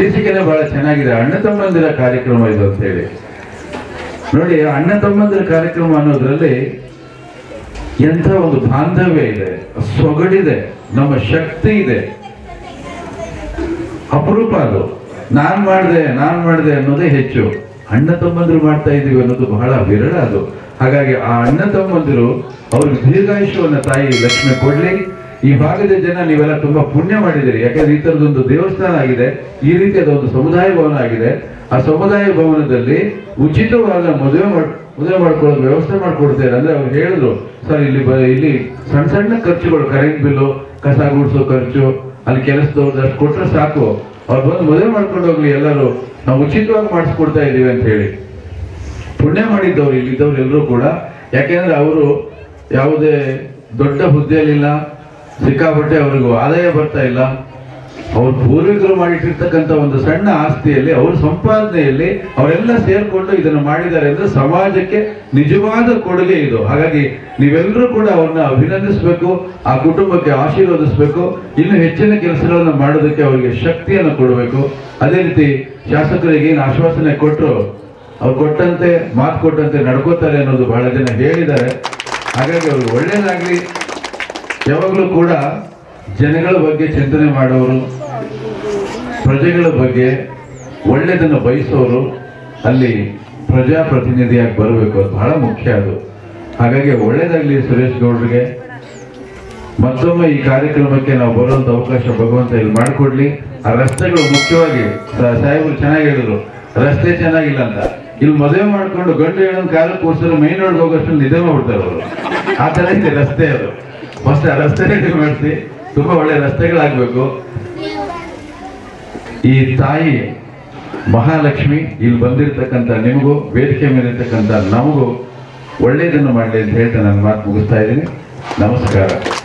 ಶೀರ್ಷಿಕೆನೇ ಬಹಳ ಚೆನ್ನಾಗಿದೆ ಅಣ್ಣ ತಮ್ಮಂದಿರ ಕಾರ್ಯಕ್ರಮ ಇದು ಅಂತ ಹೇಳಿ ನೋಡಿ ಅಣ್ಣ ತಮ್ಮಂದಿರ ಕಾರ್ಯಕ್ರಮ ಅನ್ನೋದ್ರಲ್ಲಿ ಎಂಥ ಒಂದು ಬಾಂಧವ್ಯ ಇದೆ ಸೊಗಡಿದೆ ನಮ್ಮ ಶಕ್ತಿ ಇದೆ ಅಪರೂಪ ಅದು ನಾನ್ ಮಾಡಿದೆ ನಾನ್ ಮಾಡಿದೆ ಅನ್ನೋದೇ ಹೆಚ್ಚು ಅಣ್ಣ ತಮ್ಮಂದಿರು ಮಾಡ್ತಾ ಇದೀವಿ ಅನ್ನೋದು ಬಹಳ ವಿರಳ ಅದು ಹಾಗಾಗಿ ಆ ಅಣ್ಣ ತಮ್ಮಂದಿರು ಅವ್ರಿಗೆ ದೀರ್ಘಾಯುಷ್ಯವನ್ನ ತಾಯಿ ಲಕ್ಷ್ಮಿ ಕೊಡ್ಲಿ ಈ ಭಾಗದ ಜನ ನೀವೆಲ್ಲ ತುಂಬಾ ಪುಣ್ಯ ಮಾಡಿದಿರಿ ಯಾಕಂದ್ರೆ ಈ ತರದೊಂದು ದೇವಸ್ಥಾನ ಆಗಿದೆ ಈ ರೀತಿಯಾದ ಒಂದು ಸಮುದಾಯ ಭವನ ಆಗಿದೆ ಆ ಸಮುದಾಯ ಭವನದಲ್ಲಿ ಉಚಿತವಾದ ಮದುವೆ ಮಾಡ್ ಮದುವೆ ಮಾಡ್ಕೊಳ್ಳೋದು ವ್ಯವಸ್ಥೆ ಮಾಡ್ಕೊಡ್ತಾರೆ ಅಂದ್ರೆ ಅವ್ರು ಹೇಳಿದ್ರು ಸರ್ ಇಲ್ಲಿ ಬ- ಇಲ್ಲಿ ಸಣ್ಣ ಸಣ್ಣ ಖರ್ಚುಗಳು ಕರೆಂಟ್ ಬಿಲ್ಲು ಕಸ ಗುಡಿಸೋ ಖರ್ಚು ಅಲ್ಲಿ ಕೆಲಸದವ್ರದ್ದು ಅಷ್ಟು ಕೊಟ್ರೆ ಸಾಕು ಅವ್ರು ಬಂದು ಮದುವೆ ಮಾಡ್ಕೊಂಡು ಹೋಗ್ಲಿ ಎಲ್ಲರೂ ನಾವು ಉಚಿತವಾಗಿ ಮಾಡಿಸ್ಕೊಡ್ತಾ ಇದೀವಿ ಅಂತ ಹೇಳಿ ಪುಣ್ಯ ಮಾಡಿದ್ದವ್ರು ಇಲ್ಲಿದ್ದವ್ರು ಎಲ್ಲರೂ ಕೂಡ ಯಾಕೆಂದ್ರೆ ಅವರು ಯಾವುದೇ ದೊಡ್ಡ ಹುದ್ದೆಯಲ್ಲಿಲ್ಲ ಸಿಕ್ಕಾಪಟ್ಟೆ ಅವ್ರಿಗೂ ಆದಾಯ ಬರ್ತಾ ಇಲ್ಲ ಅವ್ರ ಪೂರ್ವಿಕರು ಮಾಡಿಟ್ಟಿರ್ತಕ್ಕಂಥ ಒಂದು ಸಣ್ಣ ಆಸ್ತಿಯಲ್ಲಿ ಅವ್ರ ಸಂಪಾದನೆಯಲ್ಲಿ ಅವರೆಲ್ಲ ಸೇರ್ಕೊಂಡು ಇದನ್ನು ಮಾಡಿದ್ದಾರೆ ಅಂದ್ರೆ ಸಮಾಜಕ್ಕೆ ನಿಜವಾದ ಕೊಡುಗೆ ಇದು ಹಾಗಾಗಿ ನೀವೆಲ್ಲರೂ ಕೂಡ ಅವ್ರನ್ನ ಅಭಿನಂದಿಸಬೇಕು ಆ ಕುಟುಂಬಕ್ಕೆ ಆಶೀರ್ವದಿಸಬೇಕು ಇನ್ನು ಹೆಚ್ಚಿನ ಕೆಲಸಗಳನ್ನು ಮಾಡೋದಕ್ಕೆ ಅವರಿಗೆ ಶಕ್ತಿಯನ್ನು ಕೊಡಬೇಕು ಅದೇ ರೀತಿ ಶಾಸಕರಿಗೆ ಏನು ಆಶ್ವಾಸನೆ ಕೊಟ್ಟರು ಅವ್ರು ಕೊಟ್ಟಂತೆ ಮಾತು ಕೊಟ್ಟಂತೆ ನಡ್ಕೋತಾರೆ ಅನ್ನೋದು ಬಹಳ ಜನ ಹೇಳಿದ್ದಾರೆ ಹಾಗಾಗಿ ಅವ್ರಿಗೆ ಒಳ್ಳೇದಾಗ್ಲಿ ಯಾವಾಗಲೂ ಕೂಡ ಜನಗಳ ಬಗ್ಗೆ ಚಿಂತನೆ ಮಾಡೋರು ಪ್ರಜೆಗಳ ಬಗ್ಗೆ ಒಳ್ಳೆಯದನ್ನು ಬಯಸೋರು ಅಲ್ಲಿ ಪ್ರಜಾಪ್ರತಿನಿಧಿಯಾಗಿ ಬರಬೇಕು ಅದು ಬಹಳ ಮುಖ್ಯ ಅದು ಹಾಗಾಗಿ ಒಳ್ಳೇದಾಗ್ಲಿ ಸುರೇಶ್ ಗೌಡ್ರಿಗೆ ಮತ್ತೊಮ್ಮೆ ಈ ಕಾರ್ಯಕ್ರಮಕ್ಕೆ ನಾವು ಬರುವಂತ ಅವಕಾಶ ಭಗವಂತ ಇಲ್ಲಿ ಮಾಡಿಕೊಡ್ಲಿ ಆ ರಸ್ತೆಗಳು ಮುಖ್ಯವಾಗಿ ಸ- ಸಾಹೇಬರು ಚೆನ್ನಾಗಿ ಹೇಳಿದ್ರು ರಸ್ತೆ ಚೆನ್ನಾಗಿಲ್ಲ ಅಂತ ಇಲ್ಲಿ ಮದುವೆ ಮಾಡ್ಕೊಂಡು ಗಂಡು ಹೇಳೋನ್ ಕಾಲ ಕೂರ್ಸಲು ಮೈನ್ ರೋಡ್ ಹೋಗೋಷ್ಟು ನಿದ್ದೆ ಮಾಡ್ಬಿಡ್ತಾರೆ ಅವರು ಆ ತರ ಇದೆ ರಸ್ತೆ ಅದು ಫಸ್ಟ್ ಆ ರಸ್ತೆ ರೆಡಿ ಮಾಡಿಸಿ ತುಂಬಾ ಒಳ್ಳೆ ರಸ್ತೆಗಳಾಗ್ಬೇಕು ಈ ತಾಯಿ ಮಹಾಲಕ್ಷ್ಮಿ ಇಲ್ಲಿ ಬಂದಿರತಕ್ಕಂಥ ನಿಮಗೂ ವೇದಿಕೆ ಮೇಲೆ ಇರ್ತಕ್ಕಂಥ ನಮಗೂ ಒಳ್ಳೆಯದನ್ನು ಮಾಡಲಿ ಅಂತ ಹೇಳ್ತಾ ನನ್ನ ಮಾತು ಮುಗಿಸ್ತಾ ಇದ್ದೀನಿ ನಮಸ್ಕಾರ